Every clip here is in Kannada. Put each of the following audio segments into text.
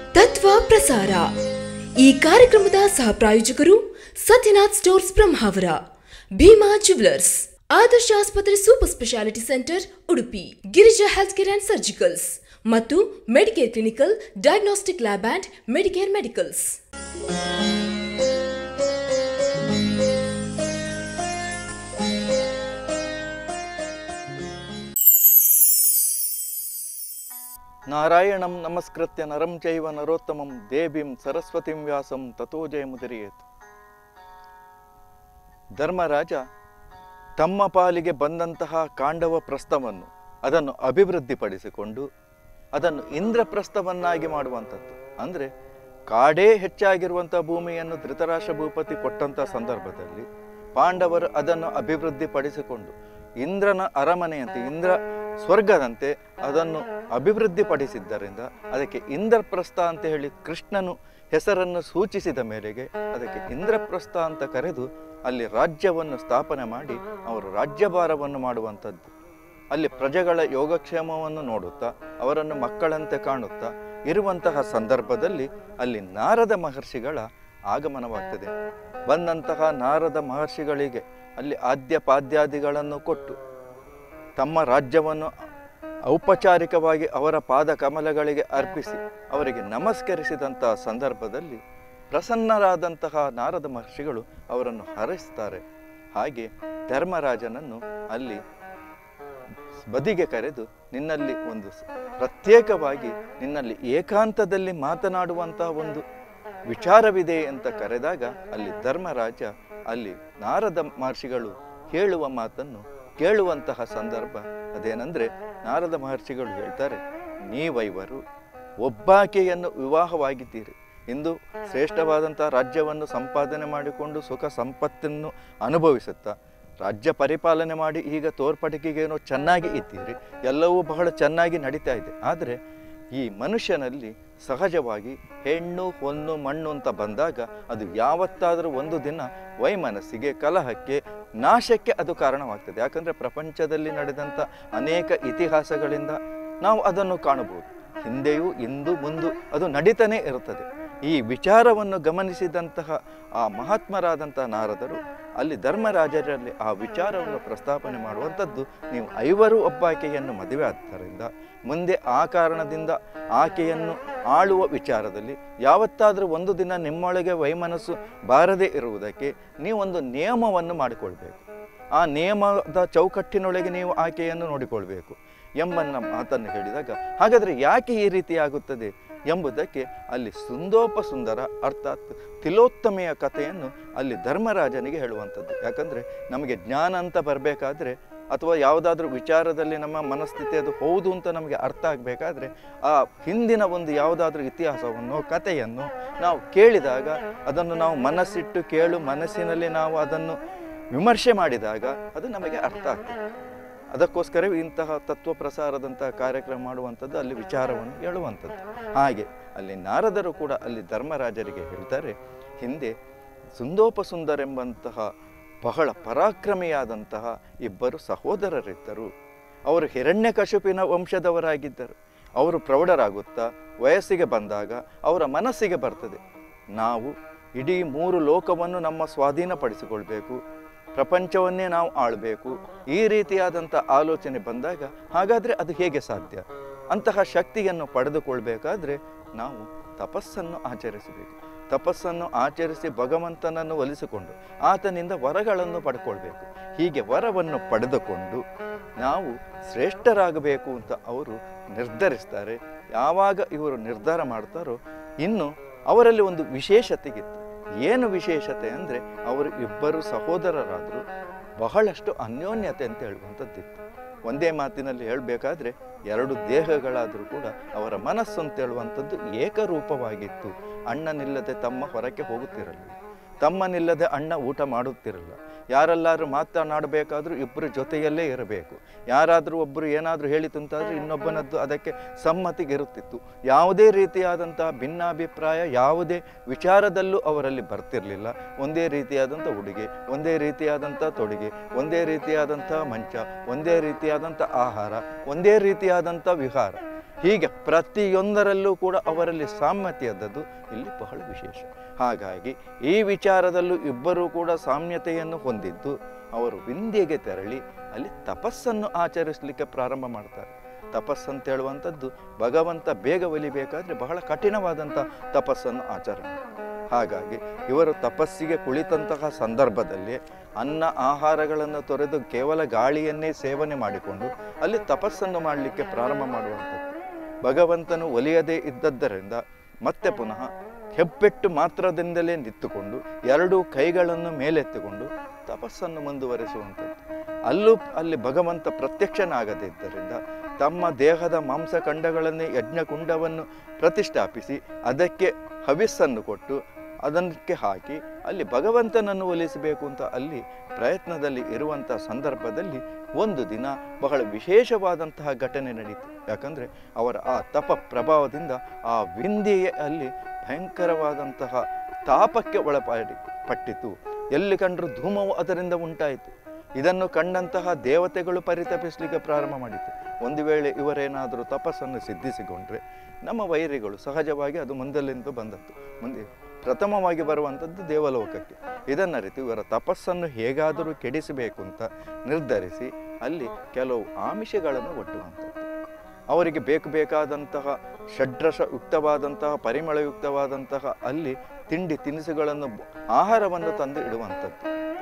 ತತ್ವ ಪ್ರಸಾರ ಈ ಕಾರ್ಯಕ್ರಮದ ಸಹ ಪ್ರಾಯೋಜಕರು ಸತ್ಯನಾಥ್ ಸ್ಟೋರ್ಸ್ ಬ್ರಹ್ಮಾವರ ಭೀಮಾ ಜುವೆಲರ್ಸ್ ಆದರ್ಶ ಆಸ್ಪತ್ರೆ super speciality centre Udupi Girija health care and surgicals ಮತ್ತು Medicare clinical diagnostic lab and Medicare medicals ನಾರಾಯಣಂ ನಮಸ್ಕೃತ್ಯ ನರಂ ಚೈವ ನರೋತ್ತಮಂ ದೇವಿಂ ಸರಸ್ವತಿಂ ವ್ಯಾಸಂ ತಥೋ ಜಯಮುದಿರಿಯೇತು ಧರ್ಮರಾಜ ತಮ್ಮ ಪಾಲಿಗೆ ಬಂದಂತಹ ಕಾಂಡವ ಪ್ರಸ್ಥವನ್ನು ಅದನ್ನು ಅಭಿವೃದ್ಧಿಪಡಿಸಿಕೊಂಡು ಅದನ್ನು ಇಂದ್ರಪ್ರಸ್ಥವನ್ನಾಗಿ ಮಾಡುವಂಥದ್ದು ಅಂದರೆ ಕಾಡೇ ಹೆಚ್ಚಾಗಿರುವಂಥ ಭೂಮಿಯನ್ನು ಧೃತರಾಷ್ಟ್ರ ಭೂಪತಿ ಕೊಟ್ಟಂಥ ಸಂದರ್ಭದಲ್ಲಿ ಪಾಂಡವರು ಅದನ್ನು ಅಭಿವೃದ್ಧಿಪಡಿಸಿಕೊಂಡು ಇಂದ್ರನ ಅರಮನೆಯಂತೆ ಇಂದ್ರ ಸ್ವರ್ಗದಂತೆ ಅದನ್ನು ಅಭಿವೃದ್ಧಿಪಡಿಸಿದ್ದರಿಂದ ಅದಕ್ಕೆ ಇಂದ್ರಪ್ರಸ್ಥ ಅಂತ ಹೇಳಿ ಕೃಷ್ಣನು ಹೆಸರನ್ನು ಸೂಚಿಸಿದ ಮೇರೆಗೆ ಅದಕ್ಕೆ ಇಂದ್ರಪ್ರಸ್ಥ ಅಂತ ಕರೆದು ಅಲ್ಲಿ ರಾಜ್ಯವನ್ನು ಸ್ಥಾಪನೆ ಮಾಡಿ ಅವರು ರಾಜ್ಯಭಾರವನ್ನು ಮಾಡುವಂಥದ್ದು ಅಲ್ಲಿ ಪ್ರಜೆಗಳ ಯೋಗಕ್ಷೇಮವನ್ನು ನೋಡುತ್ತಾ ಅವರನ್ನು ಮಕ್ಕಳಂತೆ ಕಾಣುತ್ತಾ ಇರುವಂತಹ ಸಂದರ್ಭದಲ್ಲಿ ಅಲ್ಲಿ ನಾರದ ಮಹರ್ಷಿಗಳ ಆಗಮನವಾಗ್ತದೆ ಬಂದಂತಹ ನಾರದ ಮಹರ್ಷಿಗಳಿಗೆ ಅಲ್ಲಿ ಆದ್ಯ ಪಾದ್ಯಾದಿಗಳನ್ನು ಕೊಟ್ಟು ತಮ್ಮ ರಾಜ್ಯವನ್ನು ಔಪಚಾರಿಕವಾಗಿ ಅವರ ಪಾದ ಕಮಲಗಳಿಗೆ ಅರ್ಪಿಸಿ ಅವರಿಗೆ ನಮಸ್ಕರಿಸಿದಂತಹ ಸಂದರ್ಭದಲ್ಲಿ ಪ್ರಸನ್ನರಾದಂತಹ ನಾರದ ಮಹರ್ಷಿಗಳು ಅವರನ್ನು ಹರಿಸ್ತಾರೆ ಹಾಗೆ ಧರ್ಮರಾಜನನ್ನು ಅಲ್ಲಿ ಬದಿಗೆ ಕರೆದು ನಿನ್ನಲ್ಲಿ ಒಂದು ಸ- ಪ್ರತ್ಯೇಕವಾಗಿ ನಿನ್ನಲ್ಲಿ ಏಕಾಂತದಲ್ಲಿ ಮಾತನಾಡುವಂತಹ ಒಂದು ವಿಚಾರವಿದೆ ಅಂತ ಕರೆದಾಗ ಅಲ್ಲಿ ಧರ್ಮರಾಜ ಅಲ್ಲಿ ನಾರದ ಮಹರ್ಷಿಗಳು ಹೇಳುವ ಮಾತನ್ನು ಕೇಳುವಂತಹ ಸಂದರ್ಭ ಅದೇನೆಂದ್ರೆ ನಾರದ ಮಹರ್ಷಿಗಳು ಹೇಳ್ತಾರೆ ನೀವೈವರು ಒಬ್ಬಾಕೆಯನ್ನು ವಿವಾಹವಾಗಿದ್ದೀರಿ ಇಂದು ಶ್ರೇಷ್ಠವಾದಂತಹ ರಾಜ್ಯವನ್ನು ಸಂಪಾದನೆ ಮಾಡಿಕೊಂಡು ಸುಖ ಸಂಪತ್ತನ್ನು ಅನುಭವಿಸುತ್ತಾ ರಾಜ್ಯ ಪರಿಪಾಲನೆ ಮಾಡಿ ಈಗ ತೋರ್ಪಡಿಕೆಗೇನೋ ಚೆನ್ನಾಗಿ ಇದ್ದೀರಿ ಎಲ್ಲವೂ ಬಹಳ ಚೆನ್ನಾಗಿ ನಡೀತಾ ಇದೆ ಆದರೆ ಈ ಮನುಷ್ಯನಲ್ಲಿ ಸಹಜವಾಗಿ ಹೆಣ್ಣು ಹೊನ್ನು ಮಣ್ಣು ಅಂತ ಬಂದಾಗ ಅದು ಯಾವತ್ತಾದರೂ ಒಂದು ದಿನ ವೈಮನಸ್ಸಿಗೆ ಕಲಹಕ್ಕೆ ನಾಶಕ್ಕೆ ಅದು ಕಾರಣವಾಗ್ತದೆ ಯಾಕಂದರೆ ಪ್ರಪಂಚದಲ್ಲಿ ನಡೆದಂಥ ಅನೇಕ ಇತಿಹಾಸಗಳಿಂದ ನಾವು ಅದನ್ನು ಕಾಣಬಹುದು ಹಿಂದೆಯೂ ಇಂದು ಮುಂದು ಅದು ನಡೀತಾನೆ ಇರುತ್ತದೆ ಈ ವಿಚಾರವನ್ನು ಗಮನಿಸಿದಂತಹ ಆ ಮಹಾತ್ಮರಾದಂತಹ ನಾರದರು ಅಲ್ಲಿ ಧರ್ಮರಾಜರಲ್ಲಿ ಆ ವಿಚಾರವನ್ನು ಪ್ರಸ್ತಾಪನೆ ಮಾಡುವಂಥದ್ದು ನೀವು ಐವರು ಒಬ್ಬಾಕೆಯನ್ನು ಮದುವೆ ಆದ್ದರಿಂದ ಮುಂದೆ ಆ ಕಾರಣದಿಂದ ಆಕೆಯನ್ನು ಆಳುವ ವಿಚಾರದಲ್ಲಿ ಯಾವತ್ತಾದರೂ ಒಂದು ದಿನ ನಿಮ್ಮೊಳಗೆ ವೈಮನಸ್ಸು ಬಾರದೇ ಇರುವುದಕ್ಕೆ ನೀವೊಂದು ನಿಯಮವನ್ನು ಮಾಡಿಕೊಳ್ಬೇಕು ಆ ನಿಯಮದ ಚೌಕಟ್ಟಿನೊಳಗೆ ನೀವು ಆಕೆಯನ್ನು ನೋಡಿಕೊಳ್ಬೇಕು ಎಂಬನ್ನ ಮಾತನ್ನು ಹೇಳಿದಾಗ ಹಾಗಾದರೆ ಯಾಕೆ ಈ ರೀತಿ ಆಗುತ್ತದೆ ಎಂಬುದಕ್ಕೆ ಅಲ್ಲಿ ಸುಂದೋಪ ಸುಂದರ ಅರ್ಥಾತ್ ತಿಲೋತ್ತಮೆಯ ಕಥೆಯನ್ನು ಅಲ್ಲಿ ಧರ್ಮರಾಜನಿಗೆ ಹೇಳುವಂಥದ್ದು ಯಾಕಂದರೆ ನಮಗೆ ಜ್ಞಾನ ಅಂತ ಬರಬೇಕಾದ್ರೆ ಅಥವಾ ಯಾವುದಾದ್ರೂ ವಿಚಾರದಲ್ಲಿ ನಮ್ಮ ಮನಸ್ಥಿತಿ ಅದು ಹೌದು ಅಂತ ನಮಗೆ ಅರ್ಥ ಆಗಬೇಕಾದ್ರೆ ಆ ಹಿಂದಿನ ಒಂದು ಯಾವುದಾದ್ರೂ ಇತಿಹಾಸವನ್ನು ಕಥೆಯನ್ನು ನಾವು ಕೇಳಿದಾಗ ಅದನ್ನು ನಾವು ಮನಸ್ಸಿಟ್ಟು ಕೇಳು ಮನಸ್ಸಿನಲ್ಲಿ ನಾವು ಅದನ್ನು ವಿಮರ್ಶೆ ಮಾಡಿದಾಗ ಅದು ನಮಗೆ ಅರ್ಥ ಆಗ್ತದೆ ಅದಕ್ಕೋಸ್ಕರವೇ ಇಂತಹ ತತ್ವ ಪ್ರಸಾರದಂತಹ ಕಾರ್ಯಕ್ರಮ ಮಾಡುವಂಥದ್ದು ಅಲ್ಲಿ ವಿಚಾರವನ್ನು ಹೇಳುವಂಥದ್ದು ಹಾಗೆ ಅಲ್ಲಿ ನಾರದರು ಕೂಡ ಅಲ್ಲಿ ಧರ್ಮರಾಜರಿಗೆ ಹೇಳ್ತಾರೆ ಹಿಂದೆ ಸುಂದೋಪ ಸುಂದರೆಂಬಂತಹ ಬಹಳ ಪರಾಕ್ರಮಿಯಾದಂತಹ ಇಬ್ಬರು ಸಹೋದರರಿದ್ದರು ಅವರು ಹಿರಣ್ಯಕಶುಪಿನ ವಂಶದವರಾಗಿದ್ದರು ಅವರು ಪ್ರೌಢರಾಗುತ್ತಾ ವಯಸ್ಸಿಗೆ ಬಂದಾಗ ಅವರ ಮನಸ್ಸಿಗೆ ಬರ್ತದೆ ನಾವು ಇಡೀ ಮೂರು ಲೋಕವನ್ನು ನಮ್ಮ ಸ್ವಾಧೀನಪಡಿಸಿಕೊಳ್ಬೇಕು ಪ್ರಪಂಚವನ್ನೇ ನಾವು ಆಳಬೇಕು ಈ ರೀತಿಯಾದಂಥ ಆಲೋಚನೆ ಬಂದಾಗ ಹಾಗಾದರೆ ಅದು ಹೇಗೆ ಸಾಧ್ಯ ಅಂತಹ ಶಕ್ತಿಯನ್ನು ಪಡೆದುಕೊಳ್ಬೇಕಾದ್ರೆ ನಾವು ತಪಸ್ಸನ್ನು ಆಚರಿಸಬೇಕು ತಪಸ್ಸನ್ನು ಆಚರಿಸಿ ಭಗವಂತನನ್ನು ಒಲಿಸಿಕೊಂಡು ಆತನಿಂದ ವರಗಳನ್ನು ಪಡ್ಕೊಳ್ಬೇಕು ಹೀಗೆ ವರವನ್ನು ಪಡೆದುಕೊಂಡು ನಾವು ಶ್ರೇಷ್ಠರಾಗಬೇಕು ಅಂತ ಅವರು ನಿರ್ಧರಿಸ್ತಾರೆ ಯಾವಾಗ ಇವರು ನಿರ್ಧಾರ ಮಾಡ್ತಾರೋ ಇನ್ನು ಅವರಲ್ಲಿ ಒಂದು ವಿಶೇಷತೆಗಿತ್ತು ಏನು ವಿಶೇಷತೆ ಅಂದರೆ ಅವರು ಇಬ್ಬರು ಸಹೋದರರಾದರು ಬಹಳಷ್ಟು ಅನ್ಯೋನ್ಯತೆ ಅಂತ ಹೇಳುವಂಥದ್ದಿತ್ತು ಒಂದೇ ಮಾತಿನಲ್ಲಿ ಹೇಳಬೇಕಾದ್ರೆ ಎರಡು ದೇಹಗಳಾದರೂ ಕೂಡ ಅವರ ಮನಸ್ಸು ಅಂತ ಹೇಳುವಂಥದ್ದು ಏಕರೂಪವಾಗಿತ್ತು ಅಣ್ಣನಿಲ್ಲದೆ ತಮ್ಮ ಹೊರಕ್ಕೆ ಹೋಗುತ್ತಿರಲಿಲ್ಲ ತಮ್ಮನಿಲ್ಲದೆ ಅಣ್ಣ ಊಟ ಮಾಡುತ್ತಿರಲಿಲ್ಲ ಯಾರೆಲ್ಲಾದ್ರೂ ಮಾತನಾಡಬೇಕಾದ್ರೂ ಇಬ್ಬರು ಜೊತೆಯಲ್ಲೇ ಇರಬೇಕು ಯಾರಾದರೂ ಒಬ್ಬರು ಏನಾದರೂ ಹೇಳಿತಂತಾದ್ರೆ ಇನ್ನೊಬ್ಬನದ್ದು ಅದಕ್ಕೆ ಸಮ್ಮತಿಗಿರುತ್ತಿತ್ತು ಯಾವುದೇ ರೀತಿಯಾದಂತಹ ಭಿನ್ನಾಭಿಪ್ರಾಯ ಯಾವುದೇ ವಿಚಾರದಲ್ಲೂ ಅವರಲ್ಲಿ ಬರ್ತಿರಲಿಲ್ಲ ಒಂದೇ ರೀತಿಯಾದಂಥ ಉಡುಗೆ ಒಂದೇ ರೀತಿಯಾದಂಥ ತೊಡುಗೆ ಒಂದೇ ರೀತಿಯಾದಂಥ ಮಂಚ ಒಂದೇ ರೀತಿಯಾದಂಥ ಆಹಾರ ಒಂದೇ ರೀತಿಯಾದಂಥ ವಿಹಾರ ಹೀಗೆ ಪ್ರತಿಯೊಂದರಲ್ಲೂ ಕೂಡ ಅವರಲ್ಲಿ ಸಾಮ್ಯತೆಯದ್ದದ್ದು ಇಲ್ಲಿ ಬಹಳ ವಿಶೇಷ ಹಾಗಾಗಿ ಈ ವಿಚಾರದಲ್ಲೂ ಇಬ್ಬರೂ ಕೂಡ ಸಾಮ್ಯತೆಯನ್ನು ಹೊಂದಿದ್ದು ಅವರು ವಿಂಧ್ಯೆಗೆ ತೆರಳಿ ಅಲ್ಲಿ ತಪಸ್ಸನ್ನು ಆಚರಿಸಲಿಕ್ಕೆ ಪ್ರಾರಂಭ ಮಾಡ್ತಾರೆ ತಪಸ್ಸಂತ ಹೇಳುವಂಥದ್ದು ಭಗವಂತ ಬೇಗ ಒಲಿಬೇಕಾದ್ರೆ ಬಹಳ ಕಠಿಣವಾದಂಥ ತಪಸ್ಸನ್ನು ಆಚರಣೆ ಹಾಗಾಗಿ ಇವರು ತಪಸ್ಸಿಗೆ ಕುಳಿತಂತಹ ಸಂದರ್ಭದಲ್ಲಿ ಅನ್ನ ಆಹಾರಗಳನ್ನು ತೊರೆದು ಕೇವಲ ಗಾಳಿಯನ್ನೇ ಸೇವನೆ ಮಾಡಿಕೊಂಡು ಅಲ್ಲಿ ತಪಸ್ಸನ್ನು ಮಾಡಲಿಕ್ಕೆ ಪ್ರಾರಂಭ ಮಾಡುವಂಥದ್ದು ಭಗವಂತನು ಒಲಿಯದೇ ಇದ್ದದ್ದರಿಂದ ಮತ್ತೆ ಪುನಃ ಹೆಬ್ಬೆಟ್ಟು ಮಾತ್ರದಿಂದಲೇ ನಿಂತುಕೊಂಡು ಎರಡೂ ಕೈಗಳನ್ನು ಮೇಲೆತ್ತಿಕೊಂಡು ತಪಸ್ಸನ್ನು ಮುಂದುವರಿಸುವಂಥದ್ದು ಅಲ್ಲೂ ಅಲ್ಲಿ ಭಗವಂತ ಪ್ರತ್ಯಕ್ಷನಾಗದಿದ್ದರಿಂದ ತಮ್ಮ ದೇಹದ ಮಾಂಸಖಂಡಗಳನ್ನೇ ಯಜ್ಞಕುಂಡವನ್ನು ಪ್ರತಿಷ್ಠಾಪಿಸಿ ಅದಕ್ಕೆ ಹವಿಸ್ಸನ್ನು ಕೊಟ್ಟು ಅದಕ್ಕೆ ಹಾಕಿ ಅಲ್ಲಿ ಭಗವಂತನನ್ನು ಒಲಿಸಬೇಕು ಅಂತ ಅಲ್ಲಿ ಪ್ರಯತ್ನದಲ್ಲಿ ಇರುವಂಥ ಸಂದರ್ಭದಲ್ಲಿ ಒಂದು ದಿನ ಬಹಳ ವಿಶೇಷವಾದಂತಹ ಘಟನೆ ನಡೀತು ಯಾಕಂದರೆ ಅವರ ಆ ತಪ ಪ್ರಭಾವದಿಂದ ಆ ವಿಂದಿಯೇ ಅಲ್ಲಿ ಭಯಂಕರವಾದಂತಹ ತಾಪಕ್ಕೆ ಒಳಪಡಿ ಪಟ್ಟಿತು ಎಲ್ಲಿ ಕಂಡರೂ ಧೂಮವು ಅದರಿಂದ ಉಂಟಾಯಿತು ಇದನ್ನು ಕಂಡಂತಹ ದೇವತೆಗಳು ಪರಿತಪಿಸಲಿಕ್ಕೆ ಪ್ರಾರಂಭ ಮಾಡಿತು ಒಂದು ವೇಳೆ ಇವರೇನಾದರೂ ತಪಸ್ಸನ್ನು ಸಿದ್ಧಿಸಿಕೊಂಡ್ರೆ ನಮ್ಮ ವೈರಿಗಳು ಸಹಜವಾಗಿ ಅದು ಮುಂದಲ್ಲಿಂದ ಬಂದದ್ದು ಮುಂದೆ ಪ್ರಥಮವಾಗಿ ಬರುವಂಥದ್ದು ದೇವಲೋಕಕ್ಕೆ ಇದನ್ನರಿತು ಇವರ ತಪಸ್ಸನ್ನು ಹೇಗಾದರೂ ಕೆಡಿಸಬೇಕು ಅಂತ ನಿರ್ಧರಿಸಿ ಅಲ್ಲಿ ಕೆಲವು ಆಮಿಷಗಳನ್ನು ಒಟ್ಟುವಂಥದ್ದು ಅವರಿಗೆ ಬೇಕು ಬೇಕಾದಂತಹ ಷಡ್ರಸ ಯುಕ್ತವಾದಂತಹ ಪರಿಮಳಯುಕ್ತವಾದಂತಹ ಅಲ್ಲಿ ತಿಂಡಿ ತಿನಿಸುಗಳನ್ನು ಆಹಾರವನ್ನು ತಂದು ಇಡುವಂಥದ್ದು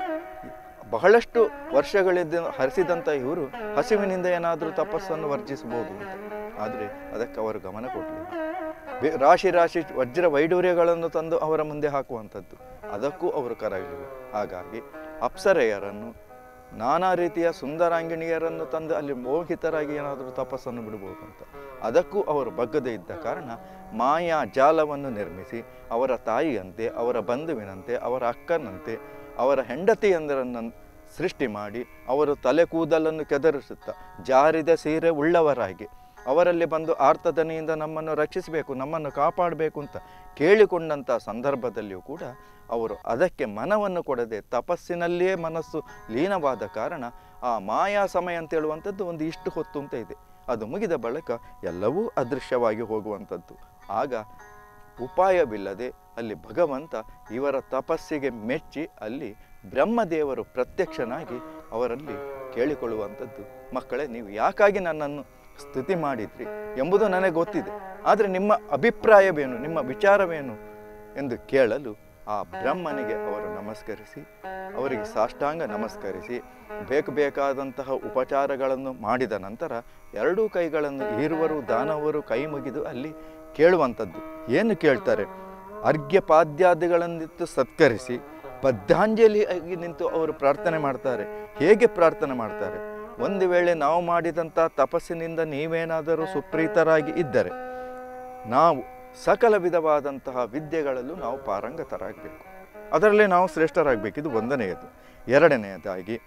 ಬಹಳಷ್ಟು ವರ್ಷಗಳಿಂದ ಹರಿಸಿದಂಥ ಇವರು ಹಸಿವಿನಿಂದ ಏನಾದರೂ ತಪಸ್ಸನ್ನು ವರ್ಜಿಸಬಹುದು ಅಂತ ಆದರೆ ಅದಕ್ಕೆ ಅವರು ಗಮನ ಕೊಡಲಿಲ್ಲ ಬೆ ರಾಶಿ ರಾಶಿ ವಜ್ರ ವೈಡೂರ್ಯಗಳನ್ನು ತಂದು ಅವರ ಮುಂದೆ ಹಾಕುವಂಥದ್ದು ಅದಕ್ಕೂ ಅವರು ಕರಗಲಿಲ್ಲ ಹಾಗಾಗಿ ಅಪ್ಸರೆಯರನ್ನು ನಾನಾ ರೀತಿಯ ಸುಂದರಾಂಗಿಣಿಯರನ್ನು ತಂದು ಅಲ್ಲಿ ಮೋಹಿತರಾಗಿ ಏನಾದರೂ ತಪಸ್ಸನ್ನು ಬಿಡಬಹುದು ಅಂತ ಅದಕ್ಕೂ ಅವರು ಬಗ್ಗದೇ ಇದ್ದ ಕಾರಣ ಮಾಯಾ ಜಾಲವನ್ನು ನಿರ್ಮಿಸಿ ಅವರ ತಾಯಿಯಂತೆ ಅವರ ಬಂಧುವಿನಂತೆ ಅವರ ಅಕ್ಕನಂತೆ ಅವರ ಹೆಂಡತಿಯಂದರನ್ನು ಸೃಷ್ಟಿ ಮಾಡಿ ಅವರು ತಲೆ ಕೂದಲನ್ನು ಕೆದರಿಸುತ್ತಾ ಜಾರಿದ ಸೀರೆ ಉಳ್ಳವರಾಗಿ ಅವರಲ್ಲಿ ಬಂದು ಆರ್ತದನೆಯಿಂದ ನಮ್ಮನ್ನು ರಕ್ಷಿಸಬೇಕು ನಮ್ಮನ್ನು ಕಾಪಾಡಬೇಕು ಅಂತ ಕೇಳಿಕೊಂಡಂಥ ಸಂದರ್ಭದಲ್ಲಿಯೂ ಕೂಡ ಅವರು ಅದಕ್ಕೆ ಮನವನ್ನು ಕೊಡದೆ ತಪಸ್ಸಿನಲ್ಲಿಯೇ ಮನಸ್ಸು ಲೀನವಾದ ಕಾರಣ ಆ ಮಾಯಾ ಸಮಯ ಅಂತ ಹೇಳುವಂಥದ್ದು ಒಂದು ಇಷ್ಟು ಹೊತ್ತು ಅಂತ ಇದೆ ಅದು ಮುಗಿದ ಬಳಿಕ ಎಲ್ಲವೂ ಅದೃಶ್ಯವಾಗಿ ಹೋಗುವಂಥದ್ದು ಆಗ ಉಪಾಯವಿಲ್ಲದೆ ಅಲ್ಲಿ ಭಗವಂತ ಇವರ ತಪಸ್ಸಿಗೆ ಮೆಚ್ಚಿ ಅಲ್ಲಿ ಬ್ರಹ್ಮದೇವರು ಪ್ರತ್ಯಕ್ಷನಾಗಿ ಅವರಲ್ಲಿ ಕೇಳಿಕೊಳ್ಳುವಂಥದ್ದು ಮಕ್ಕಳೇ ನೀವು ಯಾಕಾಗಿ ನನ್ನನ್ನು ಸ್ತುತಿ ಮಾಡಿದ್ರಿ ಎಂಬುದು ನನಗೆ ಗೊತ್ತಿದೆ ಆದರೆ ನಿಮ್ಮ ಅಭಿಪ್ರಾಯವೇನು ನಿಮ್ಮ ವಿಚಾರವೇನು ಎಂದು ಕೇಳಲು ಆ ಬ್ರಹ್ಮನಿಗೆ ಅವರು ನಮಸ್ಕರಿಸಿ ಅವರಿಗೆ ಸಾಷ್ಟಾಂಗ ನಮಸ್ಕರಿಸಿ ಬೇಕು ಬೇಕಾದಂತಹ ಉಪಚಾರಗಳನ್ನು ಮಾಡಿದ ನಂತರ ಎರಡೂ ಕೈಗಳನ್ನು ಈರುವರು ದಾನವರು ಕೈ ಮುಗಿದು ಅಲ್ಲಿ ಕೇಳುವಂಥದ್ದು ಏನು ಕೇಳ್ತಾರೆ ಅರ್ಘ್ಯಪಾದ್ಯಾದಿಗಳನ್ನಿತ್ತು ಸತ್ಕರಿಸಿ ಬದ್ಧಾಂಜಲಿಯಾಗಿ ನಿಂತು ಅವರು ಪ್ರಾರ್ಥನೆ ಮಾಡ್ತಾರೆ ಹೇಗೆ ಪ್ರಾರ್ಥನೆ ಮಾಡ್ತಾರೆ ಒಂದು ವೇಳೆ ನಾವು ಮಾಡಿದಂಥ ತಪಸ್ಸಿನಿಂದ ನೀವೇನಾದರೂ ಸುಪ್ರೀತರಾಗಿ ಇದ್ದರೆ ನಾವು ಸಕಲ ವಿಧವಾದಂತಹ ವಿದ್ಯೆಗಳಲ್ಲೂ ನಾವು ಪಾರಂಗತರಾಗಬೇಕು ಅದರಲ್ಲಿ ನಾವು ಶ್ರೇಷ್ಠರಾಗಬೇಕು ಇದು ಒಂದನೆಯದು ಎರಡನೆಯದಾಗಿ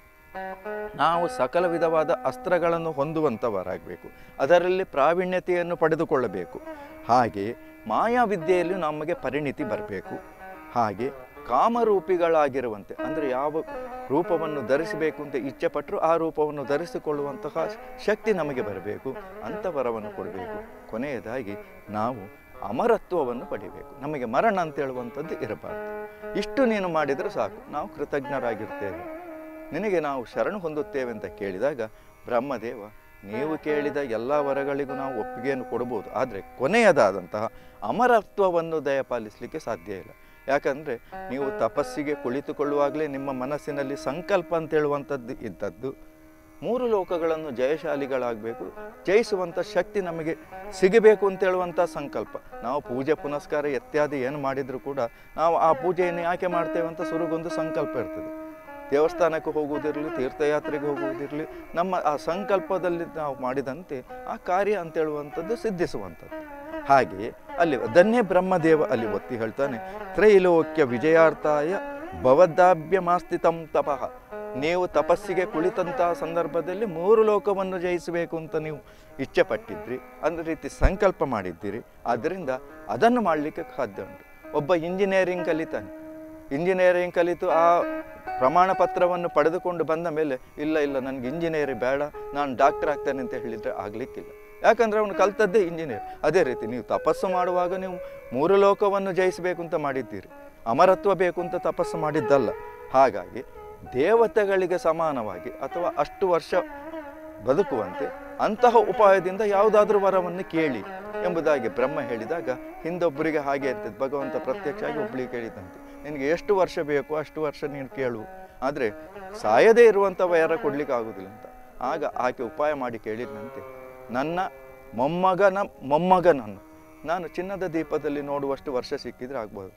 ನಾವು ಸಕಲ ವಿಧವಾದ ಅಸ್ತ್ರಗಳನ್ನು ಹೊಂದುವಂಥವರಾಗಬೇಕು ಅದರಲ್ಲಿ ಪ್ರಾವೀಣ್ಯತೆಯನ್ನು ಪಡೆದುಕೊಳ್ಳಬೇಕು ಹಾಗೆ ಮಾಯಾವಿದ್ಯೆಯಲ್ಲಿ ನಮಗೆ ಪರಿಣಿತಿ ಬರಬೇಕು ಹಾಗೆ ಕಾಮರೂಪಿಗಳಾಗಿರುವಂತೆ ಅಂದರೆ ಯಾವ ರೂಪವನ್ನು ಧರಿಸಬೇಕು ಅಂತ ಇಚ್ಛೆ ಪಟ್ಟರು ಆ ರೂಪವನ್ನು ಧರಿಸಿಕೊಳ್ಳುವಂತಹ ಶಕ್ತಿ ನಮಗೆ ಬರಬೇಕು ಅಂಥ ವರವನ್ನು ಕೊಡಬೇಕು ಕೊನೆಯದಾಗಿ ನಾವು ಅಮರತ್ವವನ್ನು ಪಡಿಬೇಕು ನಮಗೆ ಮರಣ ಅಂತ ಹೇಳುವಂಥದ್ದು ಇರಬಾರ್ದು ಇಷ್ಟು ನೀನು ಮಾಡಿದರೆ ಸಾಕು ನಾವು ಕೃತಜ್ಞರಾಗಿರ್ತೇವೆ ನಿನಗೆ ನಾವು ಶರಣು ಹೊಂದುತ್ತೇವೆ ಅಂತ ಕೇಳಿದಾಗ ಬ್ರಹ್ಮದೇವ ನೀವು ಕೇಳಿದ ಎಲ್ಲ ವರಗಳಿಗೂ ನಾವು ಒಪ್ಪಿಗೆಯನ್ನು ಕೊಡ್ಬೋದು ಆದರೆ ಕೊನೆಯದಾದಂತಹ ಅಮರತ್ವವನ್ನು ದಯಪಾಲಿಸಲಿಕ್ಕೆ ಸಾಧ್ಯ ಇಲ್ಲ ಯಾಕಂದರೆ ನೀವು ತಪಸ್ಸಿಗೆ ಕುಳಿತುಕೊಳ್ಳುವಾಗಲೇ ನಿಮ್ಮ ಮನಸ್ಸಿನಲ್ಲಿ ಸಂಕಲ್ಪ ಅಂತ ಹೇಳುವಂಥದ್ದು ಇದ್ದದ್ದು ಮೂರು ಲೋಕಗಳನ್ನು ಜಯಶಾಲಿಗಳಾಗಬೇಕು ಜಯಿಸುವಂಥ ಶಕ್ತಿ ನಮಗೆ ಸಿಗಬೇಕು ಅಂತ ಹೇಳುವಂಥ ಸಂಕಲ್ಪ ನಾವು ಪೂಜೆ ಪುನಸ್ಕಾರ ಇತ್ಯಾದಿ ಏನು ಮಾಡಿದರೂ ಕೂಡ ನಾವು ಆ ಪೂಜೆಯನ್ನು ಯಾಕೆ ಮಾಡ್ತೇವೆ ಅಂತ ಸುರುಗೊಂದು ಸಂಕಲ್ಪ ಇರ್ತದೆ ದೇವಸ್ಥಾನಕ್ಕೆ ಹೋಗುವುದಿರಲಿ ತೀರ್ಥಯಾತ್ರೆಗೆ ಹೋಗುವುದಿರಲಿ ನಮ್ಮ ಆ ಸಂಕಲ್ಪದಲ್ಲಿ ನಾವು ಮಾಡಿದಂತೆ ಆ ಕಾರ್ಯ ಅಂತ ಹೇಳುವಂಥದ್ದು ಸಿದ್ಧಿಸುವಂಥದ್ದು ಹಾಗೆಯೇ ಅಲ್ಲಿ ಅದನ್ನೇ ಬ್ರಹ್ಮದೇವ ಅಲ್ಲಿ ಒತ್ತಿ ಹೇಳ್ತಾನೆ ತ್ರೈಲೋಕ್ಯ ವಿಜಯಾರ್ಥಾಯ ಭವದ್ದಾಭ್ಯಮಾಸ್ಥಿತಂ ತಪಃ ನೀವು ತಪಸ್ಸಿಗೆ ಕುಳಿತಂತಹ ಸಂದರ್ಭದಲ್ಲಿ ಮೂರು ಲೋಕವನ್ನು ಜಯಿಸಬೇಕು ಅಂತ ನೀವು ಇಚ್ಛೆ ಪಟ್ಟಿದ್ರಿ ಅಂದ ರೀತಿ ಸಂಕಲ್ಪ ಮಾಡಿದ್ದೀರಿ ಆದ್ದರಿಂದ ಅದನ್ನು ಮಾಡಲಿಕ್ಕೆ ಸಾಧ್ಯ ಉಂಟು ಒಬ್ಬ ಇಂಜಿನಿಯರಿಂಗ್ ಕಲಿತಾನೆ ಇಂಜಿನಿಯರಿಂಗ್ ಕಲಿತು ಆ ಪ್ರಮಾಣ ಪತ್ರವನ್ನು ಪಡೆದುಕೊಂಡು ಬಂದ ಮೇಲೆ ಇಲ್ಲ ಇಲ್ಲ ನನಗೆ ಇಂಜಿನಿಯರಿಂಗ್ ಬೇಡ ನಾನು ಡಾಕ್ಟರ್ ಆಗ್ತೇನೆ ಅಂತ ಹೇಳಿದರೆ ಆಗಲಿಕ್ಕಿಲ್ಲ ಯಾಕಂದ್ರೆ ಅವನು ಕಲ್ತದ್ದೇ ಇಂಜಿನಿಯರ್ ಅದೇ ರೀತಿ ನೀವು ತಪಸ್ಸು ಮಾಡುವಾಗ ನೀವು ಮೂರು ಲೋಕವನ್ನು ಜಯಿಸಬೇಕು ಅಂತ ಮಾಡಿದ್ದೀರಿ ಅಮರತ್ವ ಬೇಕು ಅಂತ ತಪಸ್ಸು ಮಾಡಿದ್ದಲ್ಲ ಹಾಗಾಗಿ ದೇವತೆಗಳಿಗೆ ಸಮಾನವಾಗಿ ಅಥವಾ ಅಷ್ಟು ವರ್ಷ ಬದುಕುವಂತೆ ಅಂತಹ ಉಪಾಯದಿಂದ ಯಾವುದಾದ್ರೂ ವರವನ್ನು ಕೇಳಿ ಎಂಬುದಾಗಿ ಬ್ರಹ್ಮ ಹೇಳಿದಾಗ ಹಿಂದೊಬ್ಬರಿಗೆ ಹಾಗೆ ಇರ್ತದೆ ಭಗವಂತ ಪ್ರತ್ಯಕ್ಷ ಆಗಿ ಒಬ್ಬಳಿಗೆ ಕೇಳಿದಂತೆ ನಿನಗೆ ಎಷ್ಟು ವರ್ಷ ಬೇಕು ಅಷ್ಟು ವರ್ಷ ನೀನು ಕೇಳು ಆದರೆ ಸಾಯದೇ ಇರುವಂಥ ವರ ಕೊಡ್ಲಿಕ್ಕೆ ಆಗುದಿಲ್ಲ ಅಂತ ಆಗ ಆಕೆ ಉಪಾಯ ಮಾಡಿ ಕೇಳಿದಂತೆ ನನ್ನ ಮೊಮ್ಮಗನ ಮೊಮ್ಮಗನನ್ನು ನಾನು ಚಿನ್ನದ ದೀಪದಲ್ಲಿ ನೋಡುವಷ್ಟು ವರ್ಷ ಸಿಕ್ಕಿದ್ರೆ ಆಗ್ಬೋದು